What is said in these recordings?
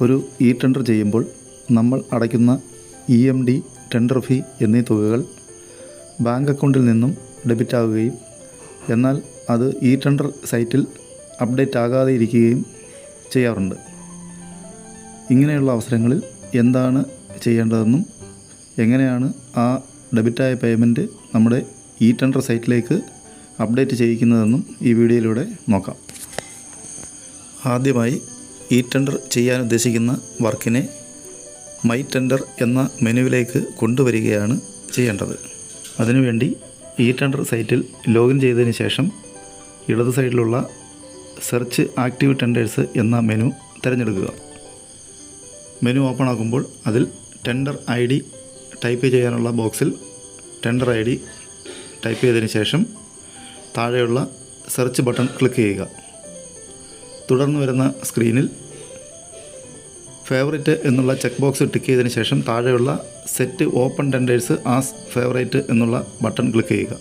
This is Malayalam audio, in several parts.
ഒരു ഇ ടെൻഡർ ചെയ്യുമ്പോൾ നമ്മൾ അടയ്ക്കുന്ന E M D tender fee എന്നീ തുകകൾ ബാങ്ക് അക്കൗണ്ടിൽ നിന്നും ഡെബിറ്റ് ആവുകയും എന്നാൽ അത് ഇ ടെൻഡർ സൈറ്റിൽ അപ്ഡേറ്റ് ആകാതെ ഇരിക്കുകയും ചെയ്യാറുണ്ട് ഇങ്ങനെയുള്ള അവസരങ്ങളിൽ എന്താണ് ചെയ്യേണ്ടതെന്നും എങ്ങനെയാണ് ആ ഡെബിറ്റായ പേയ്മെൻറ്റ് നമ്മുടെ ഇ ടെൻഡർ സൈറ്റിലേക്ക് അപ്ഡേറ്റ് ചെയ്യിക്കുന്നതെന്നും ഈ വീഡിയോയിലൂടെ നോക്കാം ആദ്യമായി ഇ ടെൻഡർ ചെയ്യാൻ ഉദ്ദേശിക്കുന്ന വർക്കിനെ മൈ ടെൻഡർ എന്ന മെനുവിലേക്ക് കൊണ്ടുവരികയാണ് ചെയ്യേണ്ടത് അതിനുവേണ്ടി ഇ ടെൻഡർ സൈറ്റിൽ ലോഗിൻ ചെയ്തതിന് ശേഷം ഇടത് സൈഡിലുള്ള സെർച്ച് ആക്റ്റീവ് ടെൻഡേഴ്സ് എന്ന മെനു തിരഞ്ഞെടുക്കുക മെനു ഓപ്പൺ ആക്കുമ്പോൾ അതിൽ ടെൻഡർ ഐ ഡി ടൈപ്പ് ചെയ്യാനുള്ള ബോക്സിൽ ടെൻഡർ ഐ ഡി ടൈപ്പ് ചെയ്തതിന് ശേഷം താഴെയുള്ള സെർച്ച് ബട്ടൺ ക്ലിക്ക് ചെയ്യുക തുടർന്ന് വരുന്ന സ്ക്രീനിൽ ഫേവറേറ്റ് എന്നുള്ള ചെക്ക് ബോക്സ് ടിക്ക് ചെയ്തതിന് ശേഷം താഴെയുള്ള set open tenders as favourite എന്നുള്ള ബട്ടൺ ക്ലിക്ക് ചെയ്യുക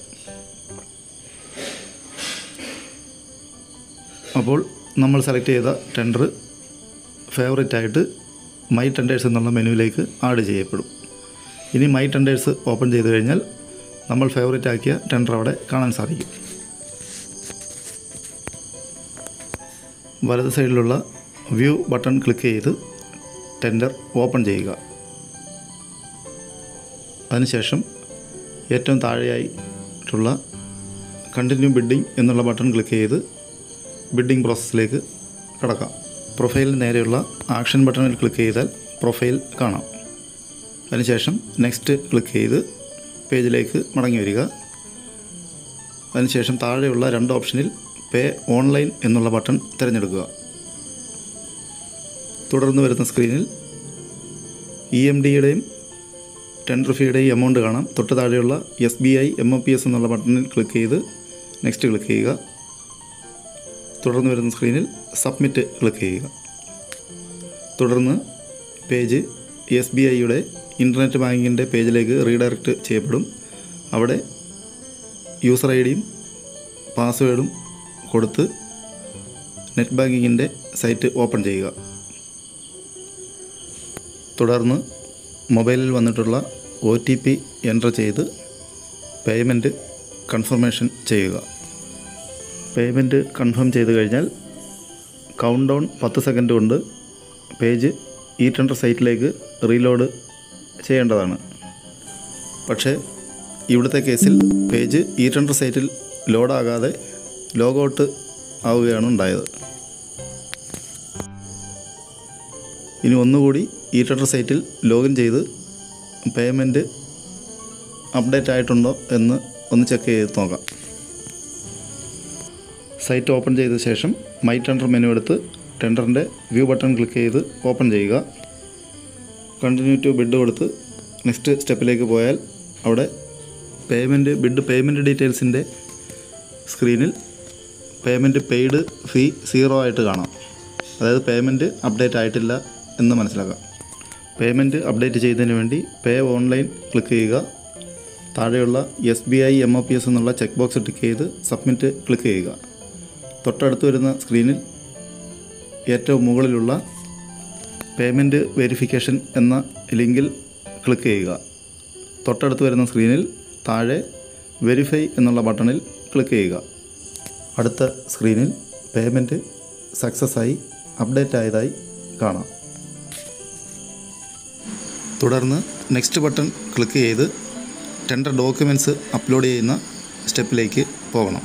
അപ്പോൾ നമ്മൾ സെലക്ട് ചെയ്ത ടെൻഡർ ഫേവറേറ്റ് ആയിട്ട് മൈ ടെൻഡേഴ്സ് എന്നുള്ള മെനുവിലേക്ക് ആഡ് ചെയ്യപ്പെടും ഇനി മൈ ടെൻഡേഴ്സ് ഓപ്പൺ ചെയ്ത് കഴിഞ്ഞാൽ നമ്മൾ ഫേവറേറ്റ് ആക്കിയ ടെൻഡർ അവിടെ കാണാൻ സാധിക്കും വലത് സൈഡിലുള്ള വ്യൂ ബട്ടൺ ക്ലിക്ക് ചെയ്ത് ടെൻഡർ ഓപ്പൺ ചെയ്യുക അതിനുശേഷം ഏറ്റവും താഴെയായിട്ടുള്ള കണ്ടിന്യൂ ബിഡിംഗ് എന്നുള്ള ബട്ടൺ ക്ലിക്ക് ചെയ്ത് ബിഡിംഗ് പ്രോസസ്സിലേക്ക് കടക്കാം പ്രൊഫൈലിന് നേരെയുള്ള ആക്ഷൻ ബട്ടണിൽ ക്ലിക്ക് ചെയ്താൽ പ്രൊഫൈൽ കാണാം അതിനുശേഷം നെക്സ്റ്റ് ക്ലിക്ക് ചെയ്ത് പേജിലേക്ക് മടങ്ങി വരിക അതിനുശേഷം താഴെയുള്ള രണ്ട് ഓപ്ഷനിൽ പേ ഓൺലൈൻ എന്നുള്ള ബട്ടൺ തിരഞ്ഞെടുക്കുക തുടർന്ന് വരുന്ന സ്ക്രീനിൽ ഇ എം ഡിയുടെയും ടെൻഡർ ഫീയുടെയും എമൗണ്ട് കാണാം തൊട്ട് താഴെയുള്ള S B I M O P S എന്നുള്ള ബട്ടണിൽ ക്ലിക്ക് ചെയ്ത് നെക്സ്റ്റ് ക്ലിക്ക് ചെയ്യുക തുടർന്ന് വരുന്ന സ്ക്രീനിൽ സബ്മിറ്റ് ക്ലിക്ക് ചെയ്യുക തുടർന്ന് പേജ് എസ് ബി ഐയുടെ ഇൻ്റർനെറ്റ് ബാങ്കിങ്ങിൻ്റെ പേജിലേക്ക് റീഡയറക്റ്റ് ചെയ്യപ്പെടും അവിടെ യൂസർ ഐ ഡിയും പാസ്വേഡും കൊടുത്ത് നെറ്റ് ബാങ്കിങ്ങിൻ്റെ സൈറ്റ് ഓപ്പൺ ചെയ്യുക തുടർന്ന് മൊബൈലിൽ വന്നിട്ടുള്ള ഒ ടി പി എൻ്റർ ചെയ്ത് പേയ്മെൻറ്റ് കൺഫർമേഷൻ ചെയ്യുക പേയ്മെൻറ്റ് കൺഫേം ചെയ്ത് കഴിഞ്ഞാൽ കൗണ്ട് ഡൗൺ പത്ത് സെക്കൻഡ് കൊണ്ട് പേജ് ഇ ടെൻഡർ സൈറ്റിലേക്ക് റീലോഡ് ചെയ്യേണ്ടതാണ് പക്ഷേ ഇവിടുത്തെ കേസിൽ പേജ് ഇ ടെൻഡർ സൈറ്റിൽ ലോഡാകാതെ ലോഗൗട്ട് ആവുകയാണ് ഉണ്ടായത് ഇനി ഒന്നുകൂടി ഇ ടെൻഡർ സൈറ്റിൽ ലോഗിൻ ചെയ്ത് പേയ്മെൻറ്റ് അപ്ഡേറ്റ് ആയിട്ടുണ്ടോ എന്ന് ഒന്ന് ചെക്ക് ചെയ്ത് നോക്കാം സൈറ്റ് ഓപ്പൺ ചെയ്ത ശേഷം മൈ ടെൻഡർ മെനു എടുത്ത് ടെൻഡറിൻ്റെ വ്യൂ ബട്ടൺ ക്ലിക്ക് ചെയ്ത് ഓപ്പൺ ചെയ്യുക കണ്ടിന്യൂ ടു ബിഡ് കൊടുത്ത് നെക്സ്റ്റ് സ്റ്റെപ്പിലേക്ക് പോയാൽ അവിടെ പേയ്മെൻറ്റ് ബിഡ് പേയ്മെൻറ്റ് ഡീറ്റെയിൽസിൻ്റെ സ്ക്രീനിൽ പേയ്മെൻറ്റ് പെയ്ഡ് ഫീ സീറോ ആയിട്ട് കാണാം അതായത് പേയ്മെൻറ്റ് അപ്ഡേറ്റ് ആയിട്ടില്ല എന്ന് മനസ്സിലാക്കാം പേയ്മെൻറ്റ് അപ്ഡേറ്റ് ചെയ്യുന്നതിന് വേണ്ടി പേ ഓൺലൈൻ ക്ലിക്ക് ചെയ്യുക താഴെയുള്ള S B I M O P S എന്നുള്ള ചെക്ക് ബോക്സ് ടിക്ക് ചെയ്ത് സബ്മിറ്റ് ക്ലിക്ക് ചെയ്യുക തൊട്ടടുത്ത് വരുന്ന സ്ക്രീനിൽ ഏറ്റവും മുകളിലുള്ള പേയ്മെൻറ്റ് വെരിഫിക്കേഷൻ എന്ന ലിങ്കിൽ ക്ലിക്ക് ചെയ്യുക തൊട്ടടുത്ത് വരുന്ന സ്ക്രീനിൽ താഴെ വെരിഫൈ എന്നുള്ള ബട്ടണിൽ ക്ലിക്ക് ചെയ്യുക അടുത്ത സ്ക്രീനിൽ പേയ്മെൻറ്റ് സക്സസ് ആയി അപ്ഡേറ്റ് ആയതായി കാണാം തുടർന്ന് നെക്സ്റ്റ് ബട്ടൺ ക്ലിക്ക് ചെയ്ത് ടെൻഡർ ഡോക്യുമെൻറ്റ്സ് അപ്ലോഡ് ചെയ്യുന്ന സ്റ്റെപ്പിലേക്ക് പോകണം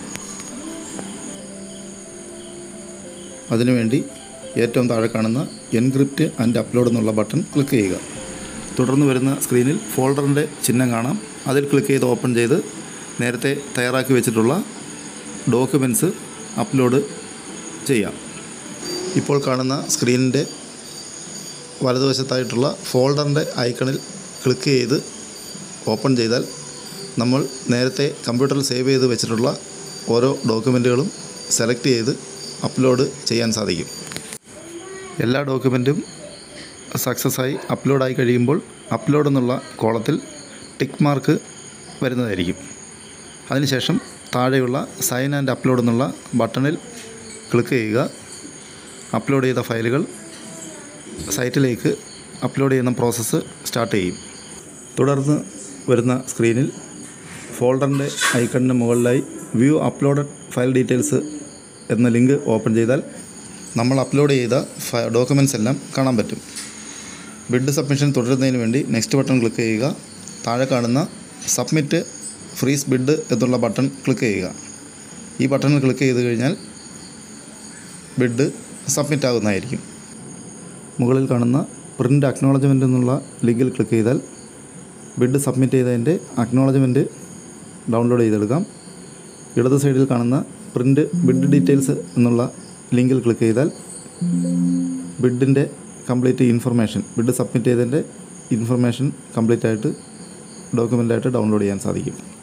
അതിനുവേണ്ടി ഏറ്റവും താഴെ കാണുന്ന എൻക്രിപ്റ്റ് ആൻഡ് അപ്ലോഡ് എന്നുള്ള ബട്ടൺ ക്ലിക്ക് ചെയ്യുക തുടർന്ന് വരുന്ന സ്ക്രീനിൽ ഫോൾഡറിൻ്റെ ചിഹ്നം കാണാം അതിൽ ക്ലിക്ക് ചെയ്ത് ഓപ്പൺ ചെയ്ത് നേരത്തെ തയ്യാറാക്കി വെച്ചിട്ടുള്ള ഡോക്യുമെൻറ്റ്സ് അപ്ലോഡ് ചെയ്യാം ഇപ്പോൾ കാണുന്ന സ്ക്രീനിൻ്റെ വലതുവശത്തായിട്ടുള്ള ഫോൾഡറിൻ്റെ ഐക്കണിൽ ക്ലിക്ക് ചെയ്ത് ഓപ്പൺ ചെയ്താൽ നമ്മൾ നേരത്തെ കമ്പ്യൂട്ടറിൽ സേവ് ചെയ്ത് വെച്ചിട്ടുള്ള ഓരോ ഡോക്യുമെൻറ്റുകളും സെലക്ട് ചെയ്ത് അപ്ലോഡ് ചെയ്യാൻ സാധിക്കും എല്ലാ ഡോക്യുമെൻറ്റും സക്സസ് ആയി അപ്ലോഡായി കഴിയുമ്പോൾ അപ്ലോഡ് എന്നുള്ള കോളത്തിൽ ടിക്ക് മാർക്ക് വരുന്നതായിരിക്കും അതിനുശേഷം താഴെയുള്ള സൈൻ ആൻഡ് അപ്ലോഡ് എന്നുള്ള ബട്ടണിൽ ക്ലിക്ക് ചെയ്യുക അപ്ലോഡ് ചെയ്ത ഫയലുകൾ സൈറ്റിലേക്ക് അപ്ലോഡ് ചെയ്യുന്ന പ്രോസസ്സ് സ്റ്റാർട്ട് ചെയ്യും തുടർന്ന് വരുന്ന സ്ക്രീനിൽ ഫോൾഡറിൻ്റെ ഐക്കണിന് മുകളിലായി വ്യൂ അപ്ലോഡഡ് ഫയൽ ഡീറ്റെയിൽസ് എന്ന ലിങ്ക് ഓപ്പൺ ചെയ്താൽ നമ്മൾ അപ്ലോഡ് ചെയ്ത ഡോക്യുമെൻറ്റ്സ് എല്ലാം കാണാൻ പറ്റും ബിഡ് സബ്മിഷൻ തുടരുന്നതിന് വേണ്ടി നെക്സ്റ്റ് ബട്ടൺ ക്ലിക്ക് ചെയ്യുക താഴെ കാണുന്ന സബ്മിറ്റ് ഫ്രീസ് ബിഡ് എന്നുള്ള ബട്ടൺ ക്ലിക്ക് ചെയ്യുക ഈ ബട്ടണിൽ ക്ലിക്ക് ചെയ്ത് കഴിഞ്ഞാൽ ബിഡ് സബ്മിറ്റ് ആകുന്നതായിരിക്കും മുകളിൽ കാണുന്ന പ്രിൻ്റ് അക്നോളജ്മെൻ്റ് എന്നുള്ള ലിങ്കിൽ ക്ലിക്ക് ചെയ്താൽ ബിഡ് സബ്മിറ്റ് ചെയ്തതിൻ്റെ അക്നോളജ്മെൻറ്റ് ഡൗൺലോഡ് ചെയ്തെടുക്കാം ഇടത് സൈഡിൽ കാണുന്ന പ്രിൻ്റ് ബിഡ് ഡീറ്റെയിൽസ് എന്നുള്ള ലിങ്കിൽ ക്ലിക്ക് ചെയ്താൽ ബിഡിൻ്റെ കംപ്ലീറ്റ് ഇൻഫർമേഷൻ ബിഡ് സബ്മിറ്റ് ചെയ്തതിൻ്റെ ഇൻഫർമേഷൻ കംപ്ലീറ്റ് ആയിട്ട് ഡോക്യുമെൻ്റായിട്ട് ഡൗൺലോഡ് ചെയ്യാൻ സാധിക്കും